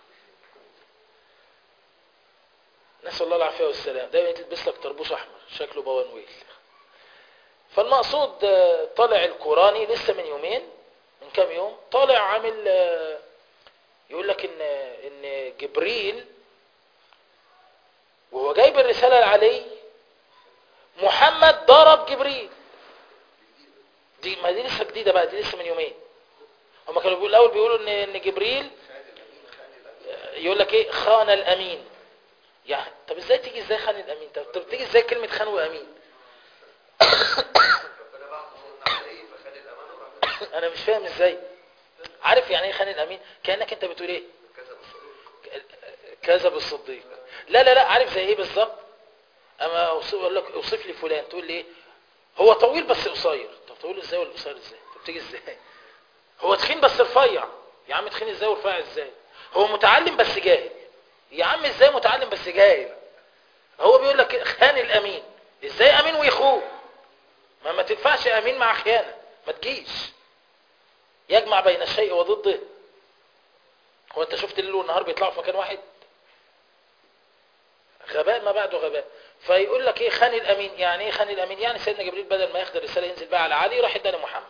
نسأل الله العافية والسلام دايما تلبس لك طربوش احمر شكله بابا نويل فالمقصود آه، طالع القراني لسه من يومين من كام يوم طالع عامل آه، يقول لك ان ان جبريل وهو جايب الرسالة لعلي محمد ضرب جبريل دي ما دي لسه جديدة بقى دي لسه من يومين هما كانوا بيقولوا الاول بيقولوا ان ان جبريل يقول لك ايه خان الامين يعني طب ازاي تيجي ازاي خان الامين طب, طب تيجي ازاي كلمة خان وامين ربنا بعث صورنا عليه فخد الأمانة وراح انا مش فاهم ازاي عارف يعني ايه خان الامين كانك انت بتقول ايه كذب الصديق كذب الصديق لا لا لا عارف زي ايه بالظبط اما أوصف- اقول لك اوصف لي فلان تقول لي ايه هو طويل بس قصير طب طويل ازاي ولا قصير ازاي طب تيجي ازاي هو تخين بس رفيع يا عم تخين ازاي ورفيع ازاي هو متعلم بس جاهل يا عم ازاي متعلم بس جاهل هو بيقول لك خان الامين ازاي امين ويخون ما ما تنفعش امين مع خيانه ما تجيش يجمع بين الشيء وضده هو انت شفت الليل والنهار بيطلعوا في مكان واحد غباء ما بعده غباء فيقول لك ايه خان الامين يعني ايه خان الامين يعني سيدنا جبريل بدل ما ياخد الرساله ينزل بقى على علي راح اداها لمحمد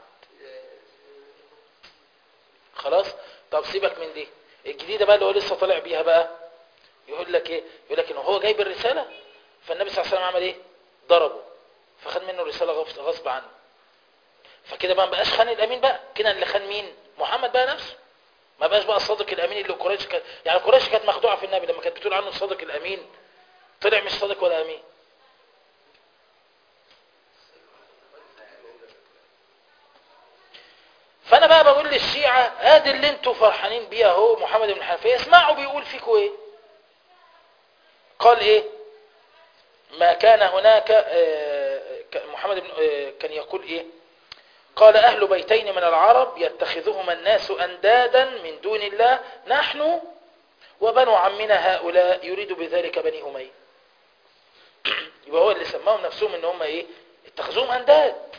خلاص طب سيبك من دي الجديده بقى اللي هو لسه طالع بيها بقى يقول لك ايه يقول لك ان هو جايب الرساله فالنبي صلى الله عليه وسلم عمل ايه ضربه فخد منه الرساله غصب غصب عنه فكده بقى ما بقاش خان الامين بقى كده اللي خان مين محمد بقى نفسه ما بقاش بقى الصادق الامين اللي قريش كانت يعني قريش كانت مخدوعه في النبي لما كانت بتقول عنه الصادق الامين طلع مش صادق ولا امين فانا بقى بقول للشيعة ادي اللي انتوا فرحانين بيه اهو محمد بن حنفية اسمعوا بيقول فيكوا ايه قال ايه ما كان هناك آه، كان محمد بن آه، كان يقول ايه قال اهل بيتين من العرب يتخذهما الناس اندادا من دون الله نحن وبنو عمنا هؤلاء يريد بذلك بني اميه يبقى هو اللي سماهم نفسهم ان هم ايه اتخذوهم انداد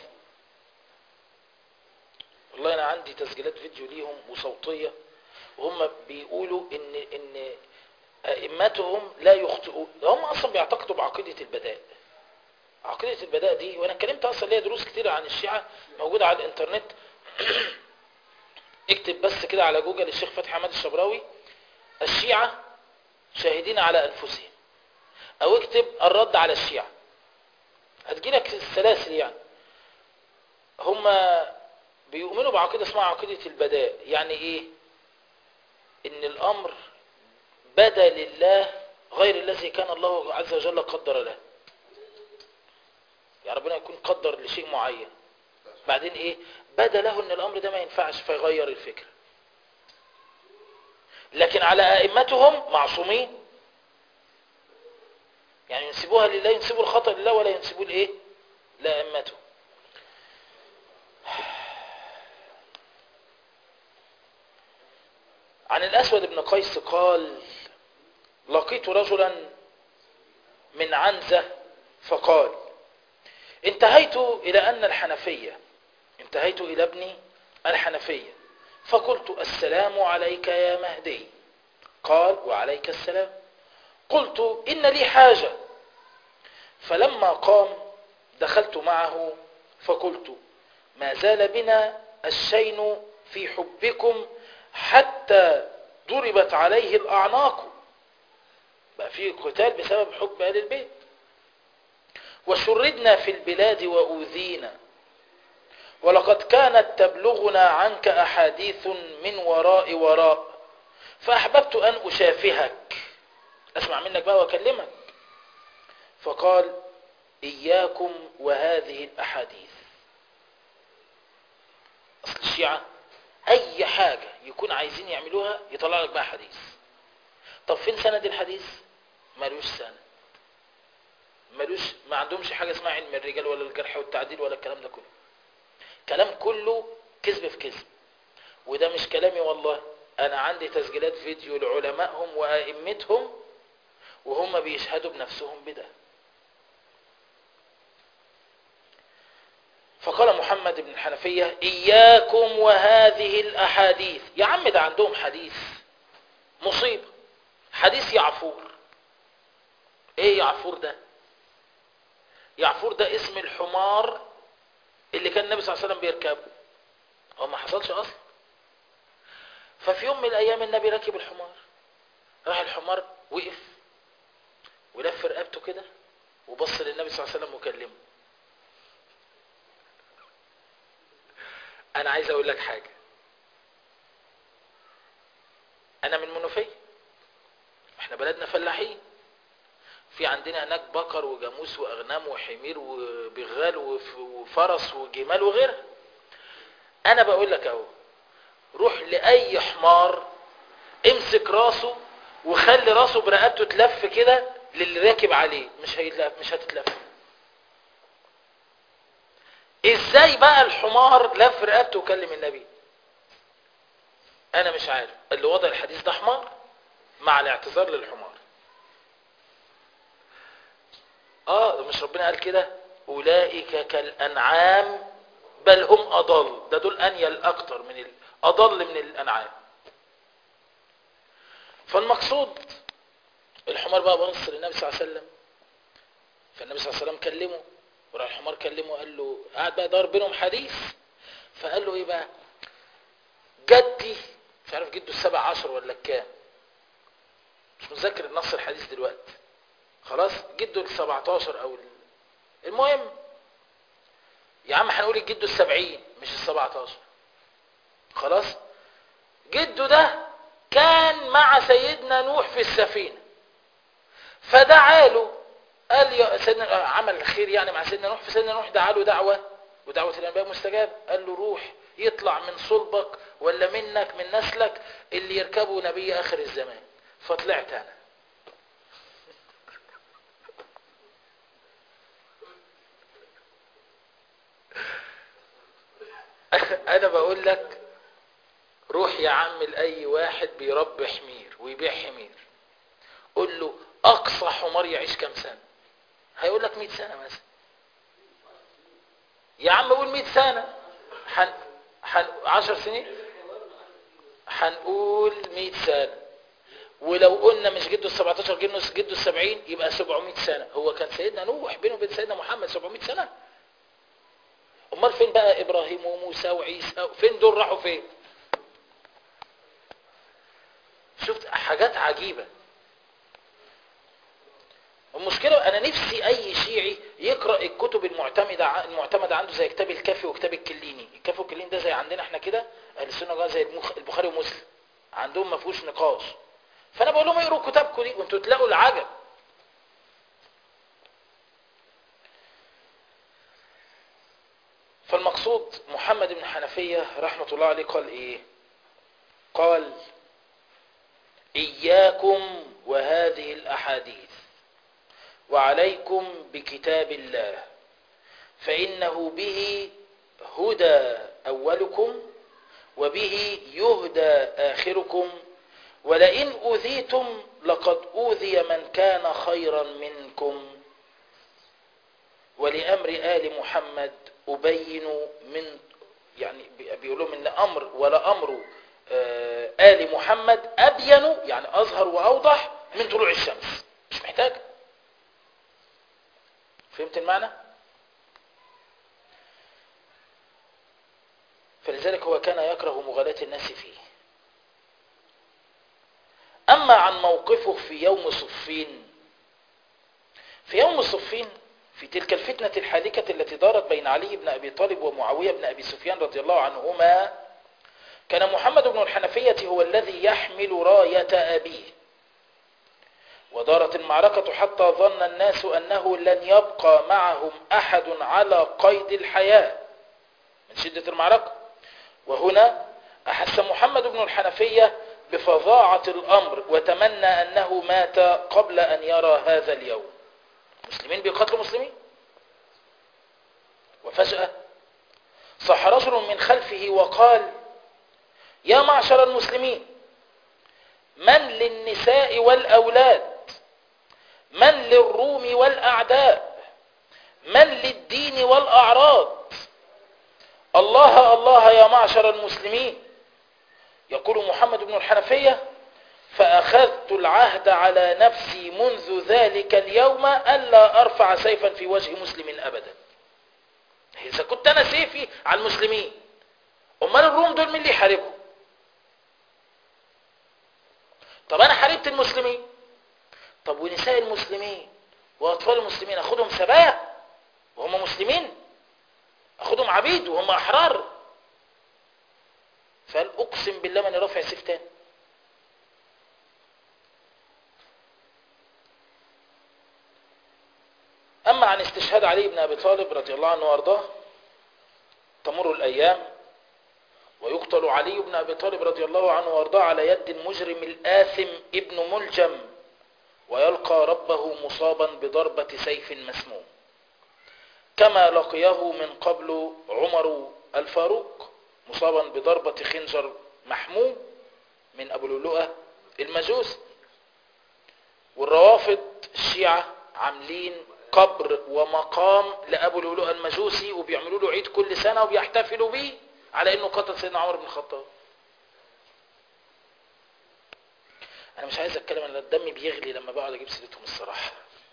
والله انا عندي تسجيلات فيديو ليهم وصوتيه وهم بيقولوا ان ان ائمتهم لا يخطئون ده هم اصلا بيعتقدوا بعقيده البداء عقيده البداء دي وانا اتكلمت اصلا ليا دروس كتير عن الشيعه موجوده على الانترنت اكتب بس كده على جوجل الشيخ فتحي حماد الشبراوي الشيعه شاهدين على انفسهم او اكتب الرد على الشيعه هتجيلك السلاسل يعني هم بيؤمنوا بعقيده اسمها عقيده البداء يعني ايه ان الامر بدا لله غير الذي كان الله عز وجل قدر له يعني ربنا يكون قدر لشيء معين بعدين ايه بدا له ان الامر ده ما ينفعش فيغير الفكره لكن على ائمتهم معصومين يعني ينسبوها لله ينسبوا الخطأ لله ولا ينسبوا الايه لائمتهم عن الأسود بن قيس قال لقيت رجلا من عنزة فقال انتهيت إلى أن الحنفية انتهيت إلى ابني الحنفية فقلت السلام عليك يا مهدي قال وعليك السلام قلت إن لي حاجة فلما قام دخلت معه فقلت ما زال بنا الشين في حبكم حتى ضربت عليه الأعناق بقى في قتال بسبب حب أهل البيت وشردنا في البلاد وأوذينا ولقد كانت تبلغنا عنك أحاديث من وراء وراء فأحببت أن أشافهك أسمع منك بقى وأكلمك فقال إياكم وهذه الأحاديث أصل الشيعة أي حاجة يكون عايزين يعملوها يطلع لك بقى حديث طب فين سند الحديث ملوش سند ملوش ما عندهمش حاجة اسمها علم الرجال ولا الجرح والتعديل ولا الكلام ده كله كلام كله كذب في كذب وده مش كلامي والله انا عندي تسجيلات فيديو لعلمائهم وائمتهم وهم بيشهدوا بنفسهم بده فقال محمد بن الحنفية إياكم وهذه الأحاديث يا عم ده عندهم حديث مصيبة حديث يعفور ايه يعفور ده يعفور ده اسم الحمار اللي كان النبي صلى الله عليه وسلم بيركبه هو ما حصلش اصلا ففي يوم من الايام النبي راكب الحمار راح الحمار وقف ولف رقبته كده وبص للنبي صلى الله عليه وسلم وكلمه انا عايز اقول لك حاجه انا من منوفيه احنا بلدنا فلاحين في عندنا هناك بقر وجاموس واغنام وحمير وبغال وف- وفرس وجمال وغيرها انا بقول لك اهو روح لاي حمار امسك راسه وخلي راسه برقبته تلف كده للي راكب عليه مش هيتلف مش هتتلف ازاي بقى الحمار لف رقبته وكلم النبي انا مش عارف اللي وضع الحديث ده حمار مع الاعتذار للحمار اه ده مش ربنا قال كده اولئك كالانعام بل هم اضل ده دول انيل اكتر من ال... اضل من الانعام فالمقصود الحمار بقى بص للنبي صلى الله عليه وسلم فالنبي صلى الله عليه وسلم كلمه وراح الحمار كلمه قال له قعد بقى دار بينهم حديث فقال له ايه بقى جدي مش عارف جده السبع عشر ولا الكام مش متذكر النص الحديث دلوقتي خلاص جده ال 17 او ال... المهم يا عم هنقول الجده السبعين مش ال 17 خلاص جده ده كان مع سيدنا نوح في السفينة فدعا له قال يا سيدنا عمل خير يعني مع سيدنا نوح فسيدنا نوح دعا له دعوة ودعوة الأنبياء مستجاب قال له روح يطلع من صلبك ولا منك من نسلك اللي يركبه نبي آخر الزمان فطلعت أنا انا بقول لك روح يا عم لاي واحد بيربي حمير ويبيع حمير قول له اقصى حمار يعيش كام سنه هيقول لك 100 سنه مثلا يا عم قول 100 سنه حن... حن... 10 سنين هنقول 100 سنه ولو قلنا مش جده ال 17 جده جده ال 70 يبقى 700 سنه هو كان سيدنا نوح بينه وبين سيدنا محمد 700 سنه امال فين بقى ابراهيم وموسى وعيسى فين دول راحوا فين شفت حاجات عجيبه المشكلة أنا نفسي أي شيعي يقرأ الكتب المعتمدة ع- المعتمدة عنده زي كتاب الكافي وكتاب الكليني الكافي والكليني ده زي عندنا احنا كده أهل السنة والجماعة زي المخ- البخاري ومسلم عندهم ما فيهوش نقاش فأنا بقول لهم اقروا كتابكم دي وانتوا تلاقوا العجب فالمقصود محمد بن حنفية رحمة الله عليه قال ايه قال إياكم وهذه الأحاديث وعليكم بكتاب الله فإنه به هدى أولكم وبه يهدى آخركم ولئن أوذيتم لقد أوذي من كان خيرا منكم ولأمر آل محمد أبين من يعني بيقولوا من أمر ولا أمر آه، آل محمد أبين يعني أظهر وأوضح من طلوع الشمس مش محتاج فهمت المعنى فلذلك هو كان يكره مغالاة الناس فيه أما عن موقفه في يوم صفين في يوم صفين في تلك الفتنة الحالكة التي دارت بين علي بن أبي طالب ومعاوية بن أبي سفيان رضي الله عنهما كان محمد بن الحنفية هو الذي يحمل راية أبيه ودارت المعركة حتى ظن الناس أنه لن يبقى معهم أحد على قيد الحياة من شدة المعركة وهنا أحس محمد بن الحنفية بفظاعة الأمر وتمنى أنه مات قبل أن يرى هذا اليوم مسلمين بيقتلوا مسلمين وفجأة صح رجل من خلفه وقال يا معشر المسلمين من للنساء والأولاد من للروم والأعداء من للدين والأعراض الله الله يا معشر المسلمين يقول محمد بن الحنفية فأخذت العهد على نفسي منذ ذلك اليوم ألا أرفع سيفا في وجه مسلم أبدا إذا كنت أنا سيفي على المسلمين أمال الروم دول مين اللي يحاربهم طب أنا حاربت المسلمين طب ونساء المسلمين وأطفال المسلمين أخدهم سبايا وهم مسلمين أخدهم عبيد وهم أحرار فقال أقسم بالله من رافع سيف تاني أما عن استشهاد علي بن أبي طالب رضي الله عنه وأرضاه تمر الأيام ويقتل علي بن أبي طالب رضي الله عنه وأرضاه على يد المجرم الآثم ابن ملجم ويلقى ربه مصابا بضربة سيف مسموم كما لقيه من قبل عمر الفاروق مصابا بضربة خنجر محموم من أبو لؤلؤة المجوس والروافض الشيعة عاملين قبر ومقام لأبو لؤلؤة المجوسي وبيعملوا له عيد كل سنة وبيحتفلوا بيه على انه قتل سيدنا عمر بن الخطاب انا مش عايز اتكلم انا الدم بيغلي لما بقعد اجيب سيرتهم الصراحه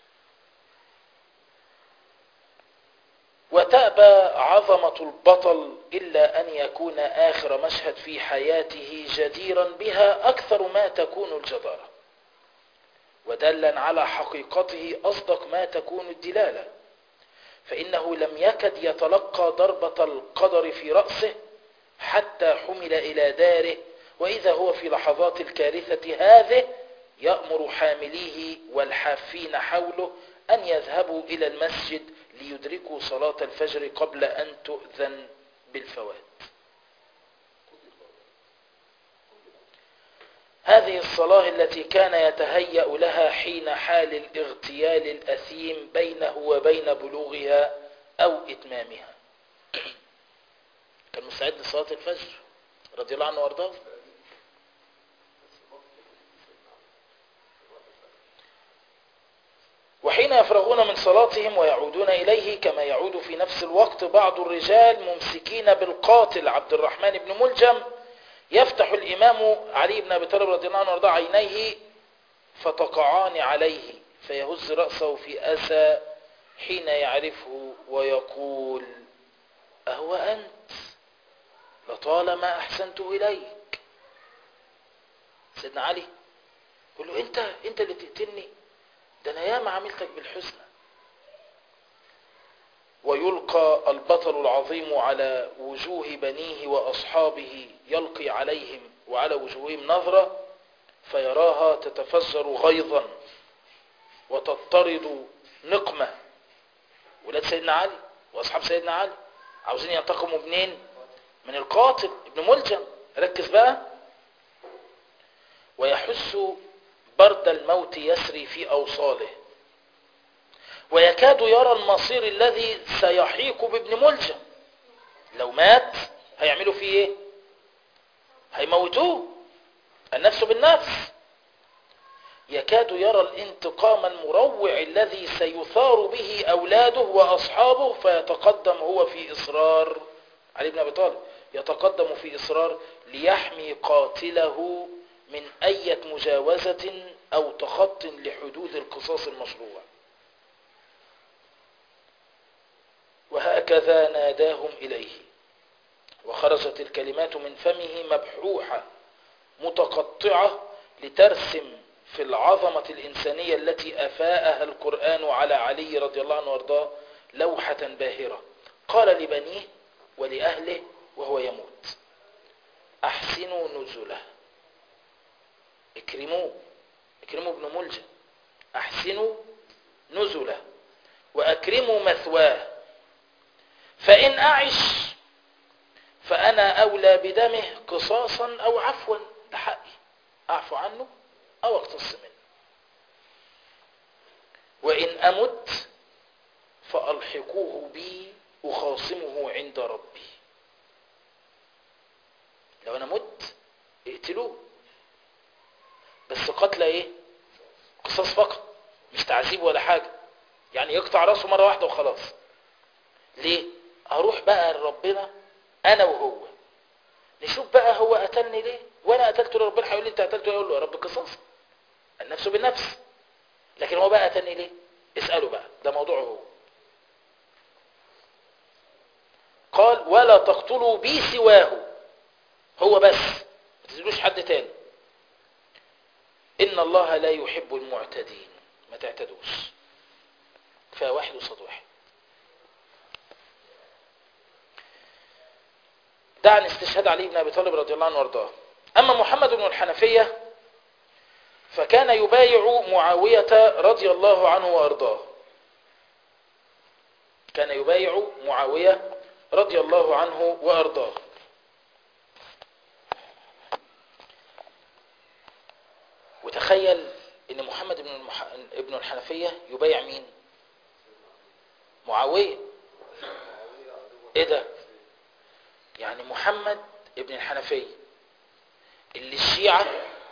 وتأبى عظمة البطل إلا أن يكون آخر مشهد في حياته جديرا بها أكثر ما تكون الجدارة ودلا على حقيقته أصدق ما تكون الدلالة فإنه لم يكد يتلقى ضربة القدر في رأسه حتى حمل إلى داره وإذا هو في لحظات الكارثة هذه يأمر حامليه والحافين حوله أن يذهبوا إلى المسجد ليدركوا صلاة الفجر قبل أن تؤذن بالفوات هذه الصلاة التي كان يتهيأ لها حين حال الاغتيال الأثيم بينه وبين بلوغها أو إتمامها كان مستعد لصلاة الفجر رضي الله عنه وارضاه وحين يفرغون من صلاتهم ويعودون إليه كما يعود في نفس الوقت بعض الرجال ممسكين بالقاتل عبد الرحمن بن ملجم يفتح الإمام علي بن أبي طالب رضي الله عنه وارضاه عينيه فتقعان عليه فيهز رأسه في أسى حين يعرفه ويقول أهو أنت لطالما أحسنت إليك سيدنا علي يقول له أنت أنت اللي تقتلني ده أنا ياما عملتك بالحسنى ويلقى البطل العظيم على وجوه بنيه وأصحابه يلقي عليهم وعلى وجوههم نظرة فيراها تتفجر غيظا وتضطرد نقمة ولاد سيدنا علي وأصحاب سيدنا علي عاوزين ينتقموا منين من القاتل ابن ملجم ركز بقى ويحس برد الموت يسري في أوصاله ويكاد يرى المصير الذي سيحيق بابن ملجم لو مات هيعملوا فيه ايه هيموتوه النفس بالنفس يكاد يرى الانتقام المروع الذي سيثار به أولاده وأصحابه فيتقدم هو في إصرار علي بن أبي طالب يتقدم في إصرار ليحمي قاتله من أية مجاوزة أو تخط لحدود القصاص المشروع وهكذا ناداهم إليه وخرجت الكلمات من فمه مبحوحة متقطعة لترسم في العظمة الإنسانية التي أفاءها القرآن على علي رضي الله عنه وارضاه لوحة باهرة قال لبنيه ولأهله وهو يموت أحسنوا نزله اكرموه اكرموا ابن ملجم أحسنوا نزله وأكرموا مثواه فإن أعش فأنا أولى بدمه قصاصا أو عفوا ده حقي أعفو عنه أو أقتص منه وإن أمت فألحقوه بي أخاصمه عند ربي لو أنا مت اقتلوه بس قتل ايه قصاص فقط مش تعذيب ولا حاجة يعني يقطع راسه مرة واحدة وخلاص ليه اروح بقى لربنا انا وهو نشوف بقى هو قتلني ليه وانا قتلته ربنا هيقول لي انت قتلته يقول له يا رب قصاص النفس بالنفس لكن هو بقى قتلني ليه اسأله بقى ده موضوعه هو قال ولا تقتلوا بي سواه هو بس ما تزيدوش حد تاني إن الله لا يحب المعتدين ما تعتدوش فواحد وصد واحد ده عن استشهاد علي بن أبي طالب رضي الله عنه وارضاه أما محمد بن الحنفية فكان يبايع معاوية رضي الله عنه وارضاه كان يبايع معاوية رضي الله عنه وارضاه وتخيل ان محمد بن المح... ابن الحنفية يبايع مين معاوية ايه ده يعني محمد ابن الحنفية اللي الشيعة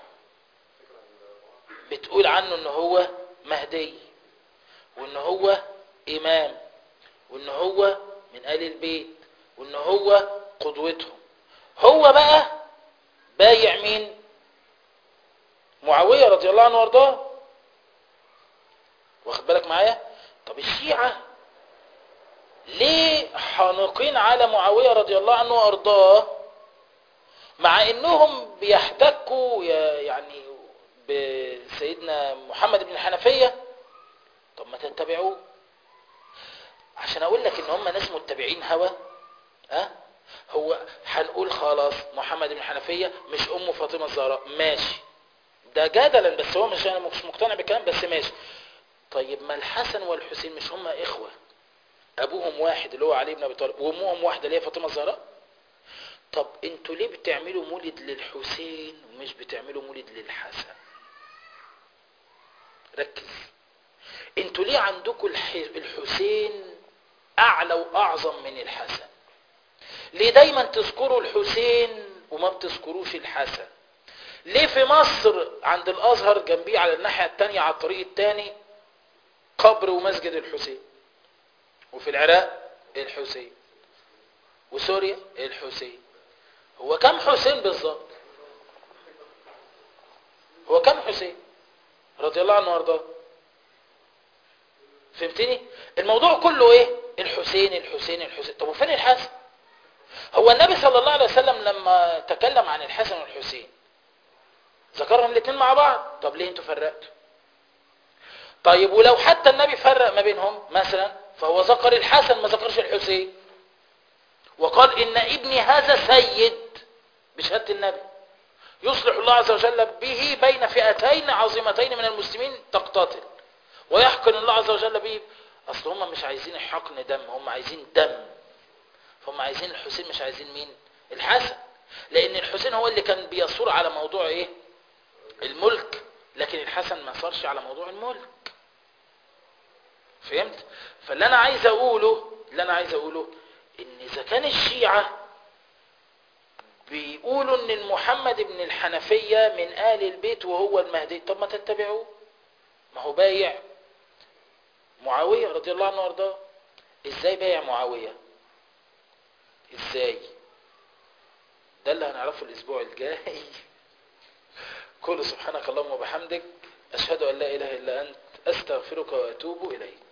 بتقول عنه ان هو مهدي وان هو امام وان هو من آل البيت وان هو قدوتهم هو بقى بايع مين معاوية رضي الله عنه وارضاه واخد بالك معايا طب الشيعة ليه حانقين على معاوية رضي الله عنه وارضاه مع انهم بيحتكوا يعني بسيدنا محمد بن الحنفية طب ما تتبعوه عشان اقول لك ان هم ناس متبعين هوى ها هو هنقول خلاص محمد بن الحنفية مش ام فاطمة الزهراء ماشي ده جدلا بس هو مش انا مش مقتنع بالكلام بس ماشي طيب ما الحسن والحسين مش هم اخوه ابوهم واحد اللي هو علي بن ابي طالب وامهم واحده اللي هي فاطمه الزهراء طب انتوا ليه بتعملوا مولد للحسين ومش بتعملوا مولد للحسن ركز انتوا ليه عندكم الحسين اعلى واعظم من الحسن ليه دايما تذكروا الحسين وما بتذكروش الحسن ليه في مصر عند الازهر جنبيه على الناحيه الثانيه على الطريق الثاني قبر ومسجد الحسين وفي العراق الحسين وسوريا الحسين هو كم حسين بالظبط هو كم حسين رضي الله عنه وارضاه فهمتني الموضوع كله ايه الحسين الحسين الحسين طب وفين الحسن هو النبي صلى الله عليه وسلم لما تكلم عن الحسن والحسين ذكرهم الاثنين مع بعض طب ليه انتوا فرقتوا طيب ولو حتى النبي فرق ما بينهم مثلا فهو ذكر الحسن ما ذكرش الحسين وقال ان ابني هذا سيد بشهاده النبي يصلح الله عز وجل به بين فئتين عظيمتين من المسلمين تقتتل ويحقن الله عز وجل به اصل هم مش عايزين حقن دم هم عايزين دم فهم عايزين الحسين مش عايزين مين الحسن لان الحسين هو اللي كان بيصور على موضوع ايه الملك لكن الحسن ما صارش على موضوع الملك فهمت فاللي انا عايز اقوله اللي انا عايز اقوله ان اذا كان الشيعة بيقولوا ان محمد بن الحنفية من آل البيت وهو المهدي طب ما تتبعوه ما هو بايع معاوية رضي الله عنه وارضاه ازاي بايع معاوية ازاي ده اللي هنعرفه الاسبوع الجاي قل سبحانك اللهم وبحمدك اشهد ان لا اله الا انت استغفرك واتوب اليك